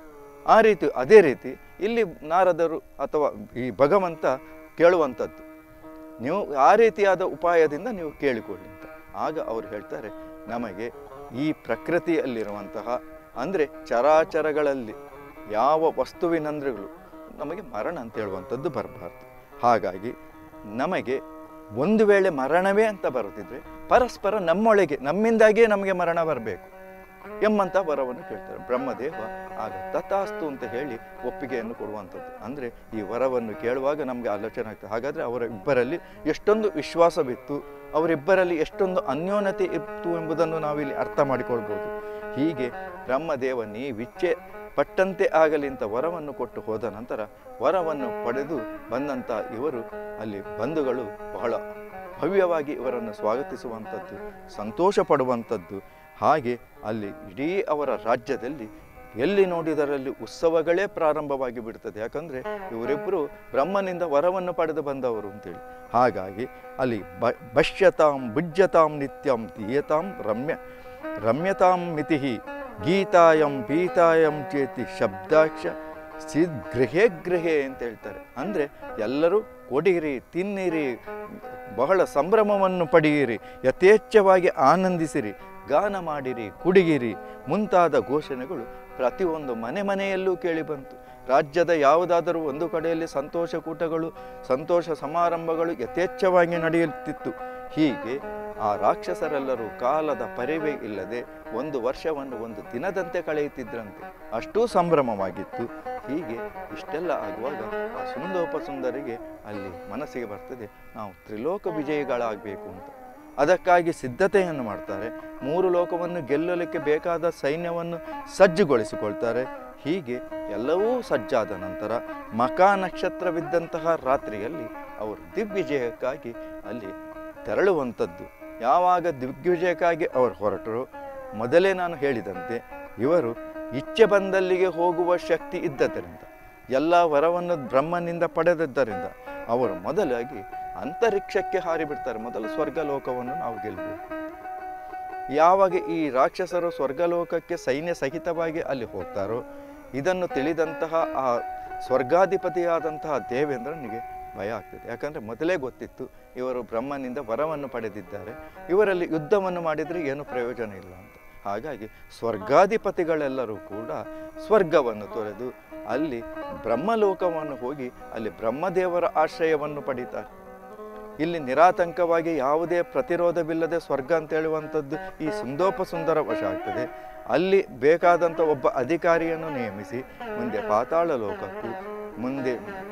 ಆ ರೀತಿ ಅದೇ ರೀತಿ ಇಲ್ಲಿ ನಾರದರು ಅಥವಾ ಈ ಭಗವಂತ ಕೇಳುವಂಥದ್ದು ನೀವು ಆ ರೀತಿಯಾದ ಉಪಾಯದಿಂದ ನೀವು ಕೇಳಿಕೊಳ್ಳಿ ಅಂತ ಆಗ ಅವರು ಹೇಳ್ತಾರೆ ನಮಗೆ ಈ ಪ್ರಕೃತಿಯಲ್ಲಿರುವಂತಹ ಅಂದರೆ ಚರಾಚರಗಳಲ್ಲಿ ಯಾವ ವಸ್ತುವಿನಂದ್ರಗಳು ನಮಗೆ ಮರಣ ಅಂತ ಹೇಳುವಂಥದ್ದು ಬರಬಾರ್ದು ಹಾಗಾಗಿ ನಮಗೆ ಒಂದು ವೇಳೆ ಮರಣವೇ ಅಂತ ಬರುತ್ತಿದ್ರೆ ಪರಸ್ಪರ ನಮ್ಮೊಳಗೆ ನಮ್ಮಿಂದಾಗಿಯೇ ನಮಗೆ ಮರಣ ಬರಬೇಕು ಎಂಬಂಥ ವರವನ್ನು ಕೇಳ್ತಾರೆ ಬ್ರಹ್ಮದೇವ ಆಗ ತಥಾಸ್ತು ಅಂತ ಹೇಳಿ ಒಪ್ಪಿಗೆಯನ್ನು ಕೊಡುವಂಥದ್ದು ಅಂದರೆ ಈ ವರವನ್ನು ಕೇಳುವಾಗ ನಮಗೆ ಆಲೋಚನೆ ಆಗ್ತದೆ ಹಾಗಾದರೆ ಅವರ ಇಬ್ಬರಲ್ಲಿ ಎಷ್ಟೊಂದು ವಿಶ್ವಾಸವಿತ್ತು ಅವರಿಬ್ಬರಲ್ಲಿ ಎಷ್ಟೊಂದು ಅನ್ಯೋನ್ಯತೆ ಇತ್ತು ಎಂಬುದನ್ನು ನಾವಿಲ್ಲಿ ಅರ್ಥ ಮಾಡಿಕೊಳ್ಬೋದು ಹೀಗೆ ಬ್ರಹ್ಮದೇವ ನೀವಿಚ್ಛೆ ಪಟ್ಟಂತೆ ಆಗಲಿ ಅಂತ ವರವನ್ನು ಕೊಟ್ಟು ಹೋದ ನಂತರ ವರವನ್ನು ಪಡೆದು ಬಂದಂಥ ಇವರು ಅಲ್ಲಿ ಬಂಧುಗಳು ಬಹಳ ಭವ್ಯವಾಗಿ ಇವರನ್ನು ಸ್ವಾಗತಿಸುವಂಥದ್ದು ಸಂತೋಷ ಪಡುವಂಥದ್ದು ಹಾಗೆ ಅಲ್ಲಿ ಇಡೀ ಅವರ ರಾಜ್ಯದಲ್ಲಿ ಎಲ್ಲಿ ನೋಡಿದರಲ್ಲಿ ಉತ್ಸವಗಳೇ ಪ್ರಾರಂಭವಾಗಿ ಬಿಡ್ತದೆ ಯಾಕಂದರೆ ಇವರಿಬ್ಬರು ಬ್ರಹ್ಮನಿಂದ ವರವನ್ನು ಪಡೆದು ಬಂದವರು ಅಂತೇಳಿ ಹಾಗಾಗಿ ಅಲ್ಲಿ ಬ ಬಶ್ಯತಾಂ ಭುಜ್ಯತಾಂ ನಿತ್ಯಂ ದೀಯತಾಂ ರಮ್ಯ ರಮ್ಯತಾಂ ಮಿತಿ ಗೀತಾಯಂ ಪೀತಾಯಂ ಚೇತಿ ಶಬ್ದಾಕ್ಷ ಸಿದ್ ಗೃಹೇ ಗೃಹೇ ಅಂತ ಹೇಳ್ತಾರೆ ಅಂದರೆ ಎಲ್ಲರೂ ಕೊಡಿರಿ ತಿನ್ನಿರಿ ಬಹಳ ಸಂಭ್ರಮವನ್ನು ಪಡೆಯಿರಿ ಯಥೇಚ್ಛವಾಗಿ ಆನಂದಿಸಿರಿ ಗಾನ ಮಾಡಿರಿ ಕುಡಿಗಿರಿ ಮುಂತಾದ ಘೋಷಣೆಗಳು ಪ್ರತಿಯೊಂದು ಮನೆ ಮನೆಯಲ್ಲೂ ಕೇಳಿಬಂತು ರಾಜ್ಯದ ಯಾವುದಾದರೂ ಒಂದು ಕಡೆಯಲ್ಲಿ ಸಂತೋಷ ಕೂಟಗಳು ಸಂತೋಷ ಸಮಾರಂಭಗಳು ಯಥೇಚ್ಛವಾಗಿ ನಡೆಯುತ್ತಿತ್ತು ಹೀಗೆ ಆ ರಾಕ್ಷಸರೆಲ್ಲರೂ ಕಾಲದ ಪರಿವೇ ಇಲ್ಲದೆ ಒಂದು ವರ್ಷವನ್ನು ಒಂದು ದಿನದಂತೆ ಕಳೆಯುತ್ತಿದ್ರಂತೆ ಅಷ್ಟೂ ಸಂಭ್ರಮವಾಗಿತ್ತು ಹೀಗೆ ಇಷ್ಟೆಲ್ಲ ಆಗುವಾಗ ಆ ಸುಂದೋಪ ಸುಂದರಿಗೆ ಅಲ್ಲಿ ಮನಸ್ಸಿಗೆ ಬರ್ತದೆ ನಾವು ತ್ರಿಲೋಕ ವಿಜಯಿಗಳಾಗಬೇಕು ಅಂತ ಅದಕ್ಕಾಗಿ ಸಿದ್ಧತೆಯನ್ನು ಮಾಡ್ತಾರೆ ಮೂರು ಲೋಕವನ್ನು ಗೆಲ್ಲಲಿಕ್ಕೆ ಬೇಕಾದ ಸೈನ್ಯವನ್ನು ಸಜ್ಜುಗೊಳಿಸಿಕೊಳ್ತಾರೆ ಹೀಗೆ ಎಲ್ಲವೂ ಸಜ್ಜಾದ ನಂತರ ಮಕಾ ನಕ್ಷತ್ರವಿದ್ದಂತಹ ರಾತ್ರಿಯಲ್ಲಿ ಅವರು ದಿಗ್ವಿಜಯಕ್ಕಾಗಿ ಅಲ್ಲಿ ತೆರಳುವಂಥದ್ದು ಯಾವಾಗ ದಿಗ್ವಿಜಯಕ್ಕಾಗಿ ಅವರು ಹೊರಟರು ಮೊದಲೇ ನಾನು ಹೇಳಿದಂತೆ ಇವರು ಇಚ್ಛೆ ಬಂದಲ್ಲಿಗೆ ಹೋಗುವ ಶಕ್ತಿ ಇದ್ದದರಿಂದ ಎಲ್ಲ ವರವನ್ನು ಬ್ರಹ್ಮನಿಂದ ಪಡೆದದ್ದರಿಂದ ಅವರು ಮೊದಲಾಗಿ ಅಂತರಿಕ್ಷಕ್ಕೆ ಹಾರಿಬಿಡ್ತಾರೆ ಮೊದಲು ಸ್ವರ್ಗಲೋಕವನ್ನು ನಾವು ಗೆಲ್ಲಬೇಕು ಯಾವಾಗ ಈ ರಾಕ್ಷಸರು ಸ್ವರ್ಗಲೋಕಕ್ಕೆ ಸೈನ್ಯ ಸಹಿತವಾಗಿ ಅಲ್ಲಿ ಹೋಗ್ತಾರೋ ಇದನ್ನು ತಿಳಿದಂತಹ ಆ ಸ್ವರ್ಗಾಧಿಪತಿಯಾದಂತಹ ದೇವೇಂದ್ರನಿಗೆ ಭಯ ಆಗ್ತದೆ ಯಾಕಂದರೆ ಮೊದಲೇ ಗೊತ್ತಿತ್ತು ಇವರು ಬ್ರಹ್ಮನಿಂದ ವರವನ್ನು ಪಡೆದಿದ್ದಾರೆ ಇವರಲ್ಲಿ ಯುದ್ಧವನ್ನು ಮಾಡಿದರೆ ಏನು ಪ್ರಯೋಜನ ಇಲ್ಲ ಅಂತ ಹಾಗಾಗಿ ಸ್ವರ್ಗಾಧಿಪತಿಗಳೆಲ್ಲರೂ ಕೂಡ ಸ್ವರ್ಗವನ್ನು ತೊರೆದು ಅಲ್ಲಿ ಬ್ರಹ್ಮಲೋಕವನ್ನು ಹೋಗಿ ಅಲ್ಲಿ ಬ್ರಹ್ಮದೇವರ ಆಶ್ರಯವನ್ನು ಪಡೀತಾರೆ ಇಲ್ಲಿ ನಿರಾತಂಕವಾಗಿ ಯಾವುದೇ ಪ್ರತಿರೋಧವಿಲ್ಲದೆ ಸ್ವರ್ಗ ಅಂತ ಹೇಳುವಂಥದ್ದು ಈ ಸುಂದೋಪ ಸುಂದರ ವಶ ಆಗ್ತದೆ ಅಲ್ಲಿ ಬೇಕಾದಂಥ ಒಬ್ಬ ಅಧಿಕಾರಿಯನ್ನು ನೇಮಿಸಿ ಮುಂದೆ ಪಾತಾಳ ಲೋಕಕ್ಕೂ ಮುಂದೆ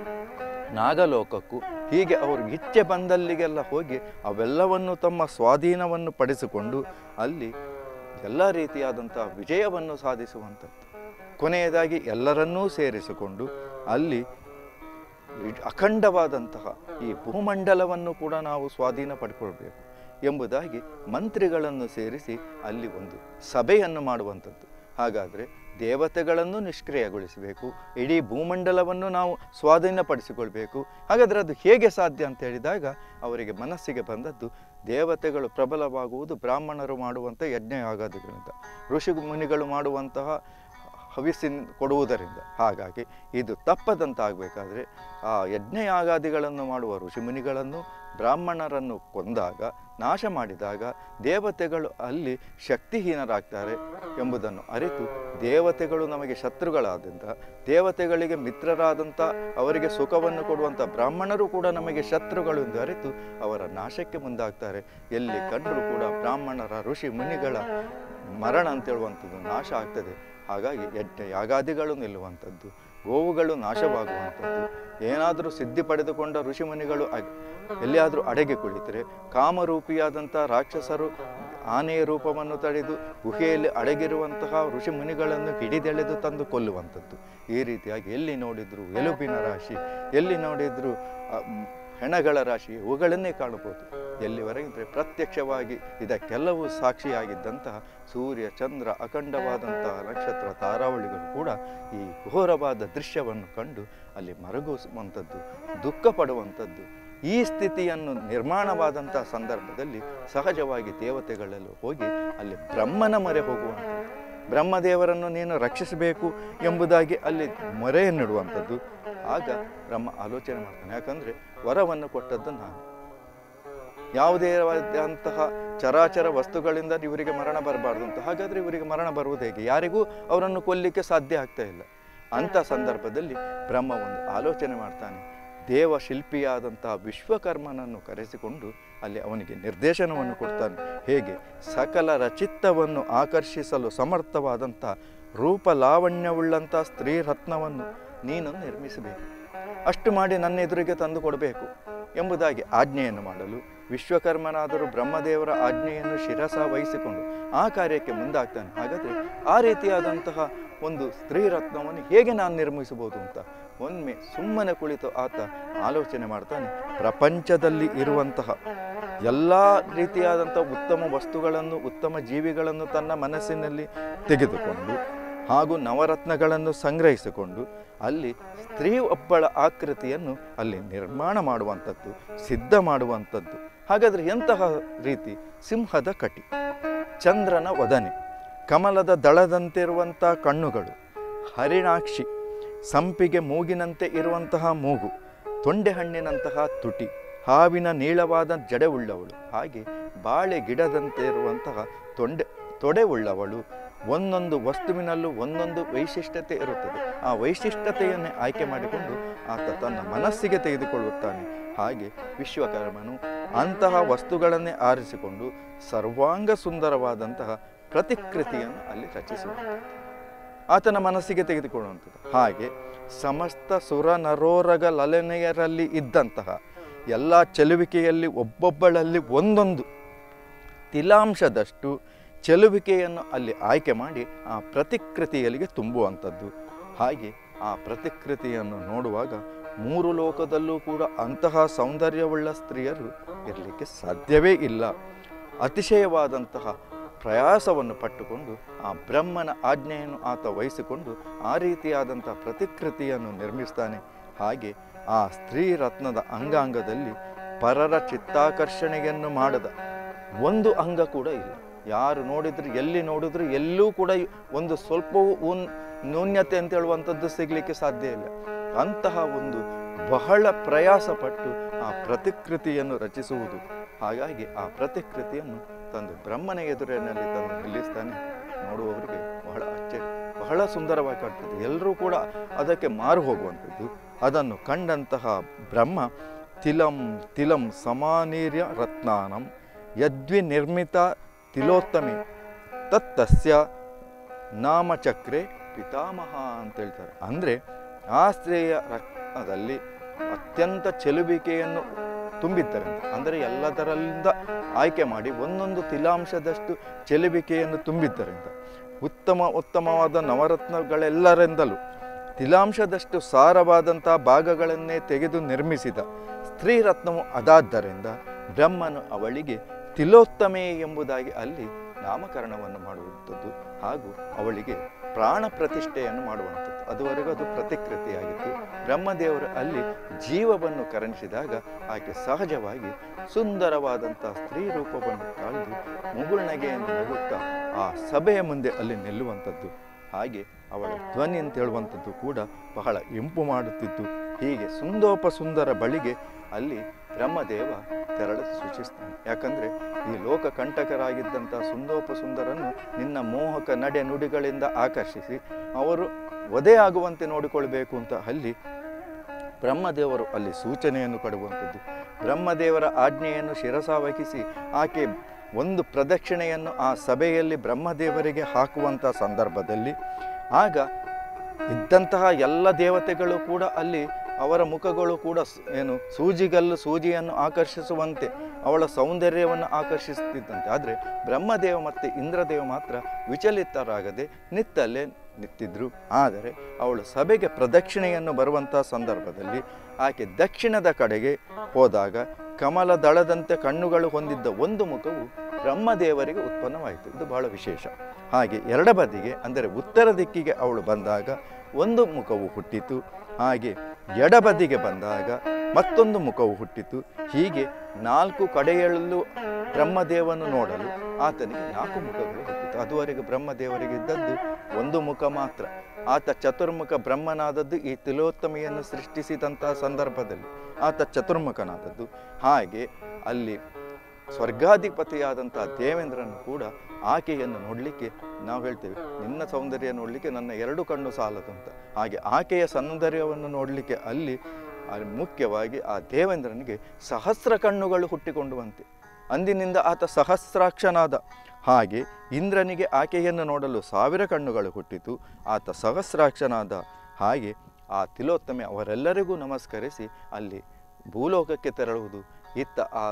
ನಾಗಲೋಕಕ್ಕೂ ಹೀಗೆ ಅವರು ಇಚ್ಛೆ ಬಂದಲ್ಲಿಗೆಲ್ಲ ಹೋಗಿ ಅವೆಲ್ಲವನ್ನು ತಮ್ಮ ಸ್ವಾಧೀನವನ್ನು ಪಡಿಸಿಕೊಂಡು ಅಲ್ಲಿ ಎಲ್ಲ ರೀತಿಯಾದಂಥ ವಿಜಯವನ್ನು ಸಾಧಿಸುವಂಥದ್ದು ಕೊನೆಯದಾಗಿ ಎಲ್ಲರನ್ನೂ ಸೇರಿಸಿಕೊಂಡು ಅಲ್ಲಿ ಇಡ್- ಅಖಂಡವಾದಂತಹ ಈ ಭೂಮಂಡಲವನ್ನು ಕೂಡ ನಾವು ಸ್ವಾಧೀನ ಪಡ್ಕೊಳ್ಬೇಕು ಎಂಬುದಾಗಿ ಮಂತ್ರಿಗಳನ್ನು ಸೇರಿಸಿ ಅಲ್ಲಿ ಒಂದು ಸಭೆಯನ್ನು ಮಾಡುವಂಥದ್ದು ಹಾಗಾದರೆ ದೇವತೆಗಳನ್ನು ನಿಷ್ಕ್ರಿಯಗೊಳಿಸಬೇಕು ಇಡೀ ಭೂಮಂಡಲವನ್ನು ನಾವು ಸ್ವಾಧೀನಪಡಿಸಿಕೊಳ್ಬೇಕು ಹಾಗಾದರೆ ಅದು ಹೇಗೆ ಸಾಧ್ಯ ಅಂತ ಹೇಳಿದಾಗ ಅವರಿಗೆ ಮನಸ್ಸಿಗೆ ಬಂದದ್ದು ದೇವತೆಗಳು ಪ್ರಬಲವಾಗುವುದು ಬ್ರಾಹ್ಮಣರು ಮಾಡುವಂಥ ಯಜ್ಞ ಯಾಗಾದಿಗಳಿಂದ ಋಷಿ ಮುನಿಗಳು ಮಾಡುವಂತಹ ಹವಿಸ್ಸಿನ ಕೊಡುವುದರಿಂದ ಹಾಗಾಗಿ ಇದು ತಪ್ಪದಂತಾಗಬೇಕಾದ್ರೆ ಆ ಯಜ್ಞಯಾಗಾದಿಗಳನ್ನು ಮಾಡುವ ಋಷಿಮುನಿಗಳನ್ನು ಬ್ರಾಹ್ಮಣರನ್ನು ಕೊಂದಾಗ ನಾಶ ಮಾಡಿದಾಗ ದೇವತೆಗಳು ಅಲ್ಲಿ ಶಕ್ತಿಹೀನರಾಗ್ತಾರೆ ಎಂಬುದನ್ನು ಅರಿತು ದೇವತೆಗಳು ನಮಗೆ ಶತ್ರುಗಳಾದಂಥ ದೇವತೆಗಳಿಗೆ ಮಿತ್ರರಾದಂಥ ಅವರಿಗೆ ಸುಖವನ್ನು ಕೊಡುವಂಥ ಬ್ರಾಹ್ಮಣರು ಕೂಡ ನಮಗೆ ಶತ್ರುಗಳು ಎಂದು ಅರಿತು ಅವರ ನಾಶಕ್ಕೆ ಮುಂದಾಗ್ತಾರೆ ಎಲ್ಲಿ ಕಂಡರೂ ಕೂಡ ಬ್ರಾಹ್ಮಣರ ಋಷಿ ಮುನಿಗಳ ಮರಣ ಅಂತೇಳುವಂಥದ್ದು ನಾಶ ಆಗ್ತದೆ ಹಾಗಾಗಿ ಯಜ್ಞ ಯಾಗಾದಿಗಳು ನಿಲ್ಲುವಂಥದ್ದು ಗೋವುಗಳು ನಾಶವಾಗುವಂಥದ್ದು ಏನಾದರೂ ಸಿದ್ಧಿ ಪಡೆದುಕೊಂಡ ಋಷಿಮುನಿಗಳು ಅಗ್- ಎಲ್ಲಿಯಾದರೂ ಅಡಗಿ ಕುಳಿತರೆ ಕಾಮರೂಪಿಯಾದಂಥ ರಾಕ್ಷಸರು ಆನೆಯ ರೂಪವನ್ನು ತಡೆದು ಗುಹೆಯಲ್ಲಿ ಅಡಗಿರುವಂತಹ ಋಷಿ ಮುನಿಗಳನ್ನು ಹಿಡಿದೆಳೆದು ತಂದು ಕೊಲ್ಲುವಂಥದ್ದು ಈ ರೀತಿಯಾಗಿ ಎಲ್ಲಿ ನೋಡಿದ್ರು ಎಲುಬಿನ ರಾಶಿ ಎಲ್ಲಿ ನೋಡಿದ್ರು ಆ, ಮ್, ಹೆಣಗಳ ರಾಶಿ ಇವುಗಳನ್ನೇ ಕಾಣಬಹುದು ಎಲ್ಲಿವರೆಗಿದ್ರೆ ಪ್ರತ್ಯಕ್ಷವಾಗಿ ಇದಕ್ಕೆಲ್ಲವೂ ಸಾಕ್ಷಿಯಾಗಿದ್ದಂತಹ ಸೂರ್ಯ ಚಂದ್ರ ಅಖಂಡವಾದಂತಹ ನಕ್ಷತ್ರ ತಾರಾವಳಿಗಳು ಕೂಡ ಈ ಘೋರವಾದ ದೃಶ್ಯವನ್ನು ಕಂಡು ಅಲ್ಲಿ ಮರಗುವಂಥದ್ದು ದುಃಖ ಪಡುವಂಥದ್ದು ಈ ಸ್ಥಿತಿಯನ್ನು ನಿರ್ಮಾಣವಾದಂಥ ಸಂದರ್ಭದಲ್ಲಿ ಸಹಜವಾಗಿ ದೇವತೆಗಳೆಲ್ಲ ಹೋಗಿ ಅಲ್ಲಿ ಬ್ರಹ್ಮನ ಮೊರೆ ಹೋಗುವಂಥದ್ದು ಬ್ರಹ್ಮದೇವರನ್ನು ನೀನು ರಕ್ಷಿಸಬೇಕು ಎಂಬುದಾಗಿ ಅಲ್ಲಿ ಮೊರೆಯನ್ನಿಡುವಂಥದ್ದು ಆಗ ಬ್ರಹ್ಮ ಆಲೋಚನೆ ಮಾಡ್ತಾನೆ ಯಾಕಂದರೆ ವರವನ್ನು ಕೊಟ್ಟದ್ದು ನಾನು ಯಾವುದೇ ಅಂತಹ ಚರಾಚರ ವಸ್ತುಗಳಿಂದ ಇವರಿಗೆ ಮರಣ ಬರಬಾರ್ದು ಅಂತ ಹಾಗಾದರೆ ಇವರಿಗೆ ಮರಣ ಬರುವುದು ಹೇಗೆ ಯಾರಿಗೂ ಅವರನ್ನು ಕೊಲ್ಲಿಕ್ಕೆ ಸಾಧ್ಯ ಆಗ್ತಾ ಇಲ್ಲ ಅಂಥ ಸಂದರ್ಭದಲ್ಲಿ ಬ್ರಹ್ಮ ಒಂದು ಆಲೋಚನೆ ಮಾಡ್ತಾನೆ ದೇವ ಶಿಲ್ಪಿಯಾದಂತಹ ವಿಶ್ವಕರ್ಮನನ್ನು ಕರೆಸಿಕೊಂಡು ಅಲ್ಲಿ ಅವನಿಗೆ ನಿರ್ದೇಶನವನ್ನು ಕೊಡ್ತಾನೆ ಹೇಗೆ ಸಕಲರ ಚಿತ್ತವನ್ನು ಆಕರ್ಷಿಸಲು ಸಮರ್ಥವಾದಂಥ ರೂಪ ಲಾವಣ್ಯವುಳ್ಳಂಥ ಸ್ತ್ರೀ ರತ್ನವನ್ನು ನೀನು ನಿರ್ಮಿಸಬೇಕು ಅಷ್ಟು ಮಾಡಿ ನನ್ನ ಎದುರಿಗೆ ತಂದು ಕೊಡಬೇಕು ಎಂಬುದಾಗಿ ಆಜ್ಞೆಯನ್ನು ಮಾಡಲು ವಿಶ್ವಕರ್ಮನಾದರೂ ಬ್ರಹ್ಮದೇವರ ಆಜ್ಞೆಯನ್ನು ಶಿರಸ ವಹಿಸಿಕೊಂಡು ಆ ಕಾರ್ಯಕ್ಕೆ ಮುಂದಾಗ್ತಾನೆ ಹಾಗಾದರೆ ಆ ರೀತಿಯಾದಂತಹ ಒಂದು ಸ್ತ್ರೀ ರತ್ನವನ್ನು ಹೇಗೆ ನಾನು ನಿರ್ಮಿಸಬಹುದು ಅಂತ ಒಮ್ಮೆ ಸುಮ್ಮನೆ ಕುಳಿತು ಆತ ಆಲೋಚನೆ ಮಾಡ್ತಾನೆ ಪ್ರಪಂಚದಲ್ಲಿ ಇರುವಂತಹ ಎಲ್ಲ ರೀತಿಯಾದಂಥ ಉತ್ತಮ ವಸ್ತುಗಳನ್ನು ಉತ್ತಮ ಜೀವಿಗಳನ್ನು ತನ್ನ ಮನಸ್ಸಿನಲ್ಲಿ ತೆಗೆದುಕೊಂಡು ಹಾಗೂ ನವರತ್ನಗಳನ್ನು ಸಂಗ್ರಹಿಸಿಕೊಂಡು ಅಲ್ಲಿ ಸ್ತ್ರೀ ಒಬ್ಬಳ ಆಕೃತಿಯನ್ನು ಅಲ್ಲಿ ನಿರ್ಮಾಣ ಮಾಡುವಂಥದ್ದು ಸಿದ್ಧ ಮಾಡುವಂಥದ್ದು ಹಾಗಾದರೆ ಎಂತಹ ರೀತಿ ಸಿಂಹದ ಕಟಿ ಚಂದ್ರನ ವದನೆ ಕಮಲದ ದಳದಂತಿರುವಂಥ ಕಣ್ಣುಗಳು ಹರಿಣಾಕ್ಷಿ ಸಂಪಿಗೆ ಮೂಗಿನಂತೆ ಇರುವಂತಹ ಮೂಗು ತೊಂಡೆಹಣ್ಣಿನಂತಹ ತುಟಿ ಹಾವಿನ ನೀಳವಾದ ಜಡೆ ಉಳ್ಳವಳು ಹಾಗೆ ಬಾಳೆ ಗಿಡದಂತೆ ಇರುವಂತಹ ತೊಂಡೆ ತೊಡೆ ಉಳ್ಳವಳು ಒಂದೊಂದು ವಸ್ತುವಿನಲ್ಲೂ ಒಂದೊಂದು ವೈಶಿಷ್ಟ್ಯತೆ ಇರುತ್ತದೆ ಆ ವೈಶಿಷ್ಟ್ಯತೆಯನ್ನೇ ಆಯ್ಕೆ ಮಾಡಿಕೊಂಡು ಆತ ತನ್ನ ಮನಸ್ಸಿಗೆ ತೆಗೆದುಕೊಳ್ಳುತ್ತಾನೆ ಹಾಗೆ ವಿಶ್ವಕರ್ಮನು ಅಂತಹ ವಸ್ತುಗಳನ್ನೇ ಆರಿಸಿಕೊಂಡು ಸರ್ವಾಂಗ ಸುಂದರವಾದಂತಹ ಪ್ರತಿಕೃತಿಯನ್ನು ಅಲ್ಲಿ ರಚಿಸುವಂಥದ್ದು ಆತನ ಮನಸ್ಸಿಗೆ ತೆಗೆದುಕೊಳ್ಳುವಂಥದ್ದು ಹಾಗೆ ಸಮಸ್ತ ಸುರ ನರೋರಗ ಲಲನೆಯರಲ್ಲಿ ಇದ್ದಂತಹ ಎಲ್ಲ ಚೆಲುವಿಕೆಯಲ್ಲಿ ಒಬ್ಬೊಬ್ಬಳಲ್ಲಿ ಒಂದೊಂದು ತಿಲಾಂಶದಷ್ಟು ಚೆಲುವಿಕೆಯನ್ನು ಅಲ್ಲಿ ಆಯ್ಕೆ ಮಾಡಿ ಆ ಪ್ರತಿಕೃತಿಯಲ್ಲಿಗೆ ತುಂಬುವಂಥದ್ದು ಹಾಗೆ ಆ ಪ್ರತಿಕೃತಿಯನ್ನು ನೋಡುವಾಗ ಮೂರು ಲೋಕದಲ್ಲೂ ಕೂಡ ಅಂತಹ ಸೌಂದರ್ಯವುಳ್ಳ ಸ್ತ್ರೀಯರು ಇರಲಿಕ್ಕೆ ಸಾಧ್ಯವೇ ಇಲ್ಲ ಅತಿಶಯವಾದಂತಹ ಪ್ರಯಾಸವನ್ನು ಪಟ್ಟುಕೊಂಡು ಆ ಬ್ರಹ್ಮನ ಆಜ್ಞೆಯನ್ನು ಆತ ವಹಿಸಿಕೊಂಡು ಆ ರೀತಿಯಾದಂಥ ಪ್ರತಿಕೃತಿಯನ್ನು ನಿರ್ಮಿಸ್ತಾನೆ ಹಾಗೆ ಆ ಸ್ತ್ರೀ ರತ್ನದ ಅಂಗಾಂಗದಲ್ಲಿ ಪರರ ಚಿತ್ತಾಕರ್ಷಣೆಯನ್ನು ಮಾಡದ ಒಂದು ಅಂಗ ಕೂಡ ಇಲ್ಲ ಯಾರು ನೋಡಿದ್ರು ಎಲ್ಲಿ ನೋಡಿದ್ರು ಎಲ್ಲೂ ಕೂಡ ಒಂದು ಸ್ವಲ್ಪವೂ ಉನ್ ನ್ಯೂನ್ಯತೆ ಅಂತ ಹೇಳುವಂಥದ್ದು ಸಿಗಲಿಕ್ಕೆ ಸಾಧ್ಯ ಇಲ್ಲ ಅಂತಹ ಒಂದು ಬಹಳ ಪ್ರಯಾಸ ಪಟ್ಟು ಆ ಪ್ರತಿಕೃತಿಯನ್ನು ರಚಿಸುವುದು ಹಾಗಾಗಿ ಆ ಪ್ರತಿಕೃತಿಯನ್ನು ತಂದು ಬ್ರಹ್ಮನ ಎದುರಿನಲ್ಲಿ ತಂದು ನಿಲ್ಲಿಸ್ತಾನೆ ನೋಡುವವರಿಗೆ ಬಹಳ ಆಶ್ಚರ್ಯ ಬಹಳ ಸುಂದರವಾಗಿ ಕಾಣ್ತದೆ ಎಲ್ಲರೂ ಕೂಡ ಅದಕ್ಕೆ ಮಾರು ಹೋಗುವಂಥದ್ದು ಅದನ್ನು ಕಂಡಂತಹ ಬ್ರಹ್ಮ ತಿಲಂ ತಿಲಂ ಸಮಾನೀರ್ಯ ರತ್ನಾನಂ ಯದ್ವಿ ನಿರ್ಮಿತ ತಿಲೋತ್ತಮೆ ತತ್ತಸ್ಯ ನಾಮಚಕ್ರೆ ಪಿತಾಮಹ ಅಂತ ಹೇಳ್ತಾರೆ ಅಂದರೆ ಆ ಸ್ತ್ರೀಯ ರತ್ನದಲ್ಲಿ ಅತ್ಯಂತ ಚೆಲುವಿಕೆಯನ್ನು ತುಂಬಿದ್ದರಂತೆ ಅಂದರೆ ಎಲ್ಲದರಲ್ಲಿಂದ ಆಯ್ಕೆ ಮಾಡಿ ಒಂದೊಂದು ತಿಲಾಂಶದಷ್ಟು ಚೆಲುವಿಕೆಯನ್ನು ತುಂಬಿದ್ದರಿಂದ ಉತ್ತಮ ಉತ್ತಮವಾದ ನವರತ್ನಗಳೆಲ್ಲರಿಂದಲೂ ತಿಲಾಂಶದಷ್ಟು ಸಾರವಾದಂಥ ಭಾಗಗಳನ್ನೇ ತೆಗೆದು ನಿರ್ಮಿಸಿದ ಸ್ತ್ರೀ ರತ್ನವು ಅದಾದ್ದರಿಂದ ಬ್ರಹ್ಮನು ಅವಳಿಗೆ ತಿಲೋತ್ತಮೆ ಎಂಬುದಾಗಿ ಅಲ್ಲಿ ನಾಮಕರಣವನ್ನು ಮಾಡುವಂಥದ್ದು ಹಾಗೂ ಅವಳಿಗೆ ಪ್ರಾಣ ಪ್ರತಿಷ್ಠೆಯನ್ನು ಮಾಡುವಂಥದ್ದು ಅದುವರೆಗೂ ಅದು ಪ್ರತಿಕೃತಿಯಾಗಿತ್ತು ಬ್ರಹ್ಮದೇವರು ಅಲ್ಲಿ ಜೀವವನ್ನು ಕರುಣಿಸಿದಾಗ ಆಕೆ ಸಹಜವಾಗಿ ಸುಂದರವಾದಂಥ ಸ್ತ್ರೀ ರೂಪವನ್ನು ತಾಳ್ದು ಮುಗುಳ್ನಗೆಯನ್ನು ನಗುತ್ತಾ ಆ ಸಭೆಯ ಮುಂದೆ ಅಲ್ಲಿ ನಿಲ್ಲುವಂಥದ್ದು ಹಾಗೆ ಅವಳ ಧ್ವನಿ ಅಂತ ಹೇಳುವಂಥದ್ದು ಕೂಡ ಬಹಳ ಇಂಪು ಮಾಡುತ್ತಿತ್ತು ಹೀಗೆ ಸುಂದೋಪ ಸುಂದರ ಬಳಿಗೆ ಅಲ್ಲಿ ಬ್ರಹ್ಮದೇವ ತೆರಳು ಸೂಚಿಸ್ತಾನೆ ಯಾಕಂದರೆ ಈ ಲೋಕ ಕಂಟಕರಾಗಿದ್ದಂಥ ಸುಂದೋಪ ಸುಂದರನ್ನು ನಿನ್ನ ಮೋಹಕ ನಡೆ ನುಡಿಗಳಿಂದ ಆಕರ್ಷಿಸಿ ಅವರು ವಧೆ ಆಗುವಂತೆ ನೋಡಿಕೊಳ್ಬೇಕು ಅಂತ ಅಲ್ಲಿ ಬ್ರಹ್ಮದೇವರು ಅಲ್ಲಿ ಸೂಚನೆಯನ್ನು ಕೊಡುವಂಥದ್ದು ಬ್ರಹ್ಮದೇವರ ಆಜ್ಞೆಯನ್ನು ಶಿರಸಾವಹಿಸಿ ಆಕೆ ಒಂದು ಪ್ರದಕ್ಷಿಣೆಯನ್ನು ಆ ಸಭೆಯಲ್ಲಿ ಬ್ರಹ್ಮದೇವರಿಗೆ ಹಾಕುವಂಥ ಸಂದರ್ಭದಲ್ಲಿ ಆಗ ಇದ್ದಂತಹ ಎಲ್ಲ ದೇವತೆಗಳು ಕೂಡ ಅಲ್ಲಿ ಅವರ ಮುಖಗಳು ಕೂಡ ಸ್- ಏನು ಸೂಜಿಗಲ್ಲು ಸೂಜಿಯನ್ನು ಆಕರ್ಷಿಸುವಂತೆ ಅವಳ ಸೌಂದರ್ಯವನ್ನು ಆಕರ್ಷಿಸುತ್ತಿದ್ದಂತೆ ಆದರೆ ಬ್ರಹ್ಮದೇವ ಮತ್ತು ಇಂದ್ರದೇವ ಮಾತ್ರ ವಿಚಲಿತರಾಗದೆ ನಿತ್ತಲ್ಲೇ ನಿಂತಿದ್ರು ಆದರೆ ಅವಳು ಸಭೆಗೆ ಪ್ರದಕ್ಷಿಣೆಯನ್ನು ಬರುವಂತಹ ಸಂದರ್ಭದಲ್ಲಿ ಆಕೆ ದಕ್ಷಿಣದ ಕಡೆಗೆ ಹೋದಾಗ ಕಮಲ ದಳದಂತೆ ಕಣ್ಣುಗಳು ಹೊಂದಿದ್ದ ಒಂದು ಮುಖವು ಬ್ರಹ್ಮದೇವರಿಗೆ ಉತ್ಪನ್ನವಾಯಿತು ಇದು ಬಹಳ ವಿಶೇಷ ಹಾಗೆ ಎರಡ ಬದಿಗೆ ಅಂದರೆ ಉತ್ತರ ದಿಕ್ಕಿಗೆ ಅವಳು ಬಂದಾಗ ಒಂದು ಮುಖವು ಹುಟ್ಟಿತು ಹಾಗೆ ಎಡಬದಿಗೆ ಬಂದಾಗ ಮತ್ತೊಂದು ಮುಖವು ಹುಟ್ಟಿತು ಹೀಗೆ ನಾಲ್ಕು ಕಡೆಯಲ್ಲೂ ಬ್ರಹ್ಮದೇವನು ನೋಡಲು ಆತನಿಗೆ ನಾಲ್ಕು ಮುಖಗಳು ಹುಟ್ಟಿತು ಅದುವರೆಗೆ ಬ್ರಹ್ಮದೇವರಿಗೆ ಇದ್ದದ್ದು ಒಂದು ಮುಖ ಮಾತ್ರ ಆತ ಚತುರ್ಮುಖ ಬ್ರಹ್ಮನಾದದ್ದು ಈ ತಿಲೋತ್ತಮೆಯನ್ನು ಸೃಷ್ಟಿಸಿದಂತಹ ಸಂದರ್ಭದಲ್ಲಿ ಆತ ಚತುರ್ಮುಖನಾದದ್ದು ಹಾಗೆ ಅಲ್ಲಿ ಸ್ವರ್ಗಾಧಿಪತಿಯಾದಂತಹ ದೇವೇಂದ್ರನು ಕೂಡ ಆಕೆಯನ್ನು ನೋಡಲಿಕ್ಕೆ ನಾವು ಹೇಳ್ತೇವೆ ನಿನ್ನ ಸೌಂದರ್ಯ ನೋಡಲಿಕ್ಕೆ ನನ್ನ ಎರಡು ಕಣ್ಣು ಸಾಲದು ಅಂತ ಹಾಗೆ ಆಕೆಯ ಸೌಂದರ್ಯವನ್ನು ನೋಡಲಿಕ್ಕೆ ಅಲ್ಲಿ ಅಲ್ಲಿ ಮುಖ್ಯವಾಗಿ ಆ ದೇವೇಂದ್ರನಿಗೆ ಸಹಸ್ರ ಕಣ್ಣುಗಳು ಹುಟ್ಟಿಕೊಂಡುವಂತೆ ಅಂದಿನಿಂದ ಆತ ಸಹಸ್ರಾಕ್ಷನಾದ ಹಾಗೆ ಇಂದ್ರನಿಗೆ ಆಕೆಯನ್ನು ನೋಡಲು ಸಾವಿರ ಕಣ್ಣುಗಳು ಹುಟ್ಟಿತು ಆತ ಸಹಸ್ರಾಕ್ಷನಾದ ಹಾಗೆ ಆ ತಿಲೋತ್ತಮೆ ಅವರೆಲ್ಲರಿಗೂ ನಮಸ್ಕರಿಸಿ ಅಲ್ಲಿ ಭೂಲೋಕಕ್ಕೆ ತೆರಳುವುದು ಇತ್ತ ಆ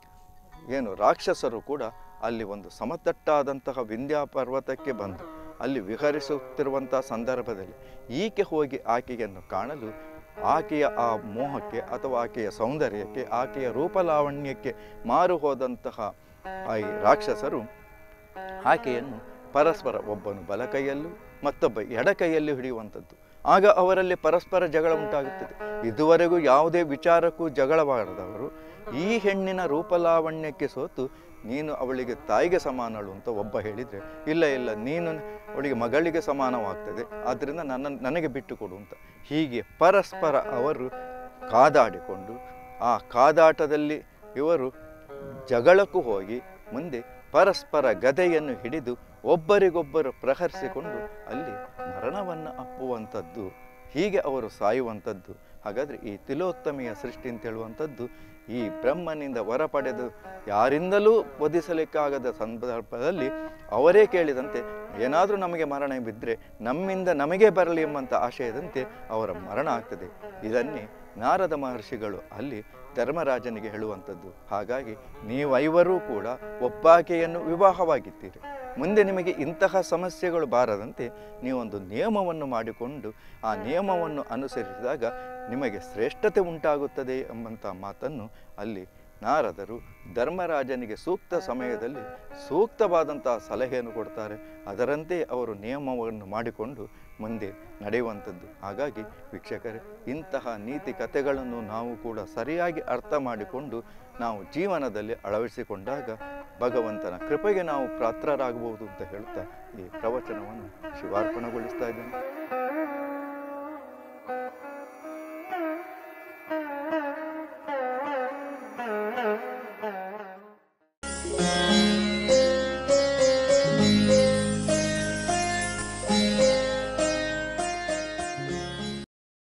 ಏನು ರಾಕ್ಷಸರು ಕೂಡ ಅಲ್ಲಿ ಒಂದು ಸಮತಟ್ಟಾದಂತಹ ವಿಂಧ್ಯ ಪರ್ವತಕ್ಕೆ ಬಂದು ಅಲ್ಲಿ ವಿಹರಿಸುತ್ತಿರುವಂತಹ ಸಂದರ್ಭದಲ್ಲಿ ಈಕೆ ಹೋಗಿ ಆಕೆಯನ್ನು ಕಾಣಲು ಆಕೆಯ ಆ ಮೋಹಕ್ಕೆ ಅಥವಾ ಆಕೆಯ ಸೌಂದರ್ಯಕ್ಕೆ ಆಕೆಯ ರೂಪಲಾವಣ್ಯಕ್ಕೆ ಮಾರು ಹೋದಂತಹ ಆ ಈ ರಾಕ್ಷಸರು ಆಕೆಯನ್ನು ಪರಸ್ಪರ ಒಬ್ಬನು ಬಲ ಕೈಯಲ್ಲೂ ಮತ್ತೊಬ್ಬ ಎಡ ಕೈಯಲ್ಲಿ ಹಿಡಿಯುವಂಥದ್ದು ಆಗ ಅವರಲ್ಲಿ ಪರಸ್ಪರ ಜಗಳ ಉಂಟಾಗುತ್ತದೆ ಇದುವರೆಗೂ ಯಾವುದೇ ವಿಚಾರಕ್ಕೂ ಜಗಳವಾಡದವರು ಈ ಹೆಣ್ಣಿನ ರೂಪಲಾವಣ್ಯಕ್ಕೆ ಸೋತು ನೀನು ಅವಳಿಗೆ ತಾಯಿಗೆ ಸಮಾನಳು ಅಂತ ಒಬ್ಬ ಹೇಳಿದರೆ ಇಲ್ಲ ಇಲ್ಲ ನೀನು ಅವಳಿಗೆ ಮಗಳಿಗೆ ಸಮಾನವಾಗ್ತದೆ ಆದ್ದರಿಂದ ನನ್ನ ನನಗೆ ಬಿಟ್ಟು ಕೊಡು ಅಂತ ಹೀಗೆ ಪರಸ್ಪರ ಅವರು ಕಾದಾಡಿಕೊಂಡು ಆ ಕಾದಾಟದಲ್ಲಿ ಇವರು ಜಗಳಕ್ಕೂ ಹೋಗಿ ಮುಂದೆ ಪರಸ್ಪರ ಗದೆಯನ್ನು ಹಿಡಿದು ಒಬ್ಬರಿಗೊಬ್ಬರು ಪ್ರಹರಿಸಿಕೊಂಡು ಅಲ್ಲಿ ಮರಣವನ್ನು ಅಪ್ಪುವಂಥದ್ದು ಹೀಗೆ ಅವರು ಸಾಯುವಂಥದ್ದು ಹಾಗಾದರೆ ಈ ತಿಲೋತ್ತಮೆಯ ಸೃಷ್ಟಿ ಅಂತ ಹೇಳುವಂಥದ್ದು ಈ ಬ್ರಹ್ಮನಿಂದ ವರ ಪಡೆದು ಯಾರಿಂದಲೂ ಒದಿಸಲಿಕ್ಕಾಗದ ಸಂದರ್ಭದಲ್ಲಿ ಅವರೇ ಕೇಳಿದಂತೆ ಏನಾದರೂ ನಮಗೆ ಮರಣ ಬಿದ್ದರೆ ನಮ್ಮಿಂದ ನಮಗೆ ಬರಲಿ ಎಂಬಂಥ ಆಶಯದಂತೆ ಅವರ ಮರಣ ಆಗ್ತದೆ ಇದನ್ನೇ ನಾರದ ಮಹರ್ಷಿಗಳು ಅಲ್ಲಿ ಧರ್ಮರಾಜನಿಗೆ ಹೇಳುವಂಥದ್ದು ಹಾಗಾಗಿ ನೀವೈವರೂ ಕೂಡ ಒಬ್ಬಾಕೆಯನ್ನು ವಿವಾಹವಾಗಿದ್ದೀರಿ ಮುಂದೆ ನಿಮಗೆ ಇಂತಹ ಸಮಸ್ಯೆಗಳು ಬಾರದಂತೆ ನೀವೊಂದು ನಿಯಮವನ್ನು ಮಾಡಿಕೊಂಡು ಆ ನಿಯಮವನ್ನು ಅನುಸರಿಸಿದಾಗ ನಿಮಗೆ ಶ್ರೇಷ್ಠತೆ ಉಂಟಾಗುತ್ತದೆ ಎಂಬಂಥ ಮಾತನ್ನು ಅಲ್ಲಿ ನಾರದರು ಧರ್ಮರಾಜನಿಗೆ ಸೂಕ್ತ ಸಮಯದಲ್ಲಿ ಸೂಕ್ತವಾದಂತಹ ಸಲಹೆಯನ್ನು ಕೊಡ್ತಾರೆ ಅದರಂತೆ ಅವರು ನಿಯಮವನ್ನು ಮಾಡಿಕೊಂಡು ಮುಂದೆ ನಡೆಯುವಂಥದ್ದು ಹಾಗಾಗಿ ವೀಕ್ಷಕರೇ ಇಂತಹ ನೀತಿ ಕಥೆಗಳನ್ನು ನಾವು ಕೂಡ ಸರಿಯಾಗಿ ಅರ್ಥ ಮಾಡಿಕೊಂಡು ನಾವು ಜೀವನದಲ್ಲಿ ಅಳವಡಿಸಿಕೊಂಡಾಗ ಭಗವಂತನ ಕೃಪೆಗೆ ನಾವು ಪಾತ್ರರಾಗಬಹುದು ಅಂತ ಹೇಳ್ತಾ ಈ ಪ್ರವಚನವನ್ನು ಶಿವಾರ್ಪಣೆಗೊಳಿಸ್ತಾ ಇದ್ದೇನೆ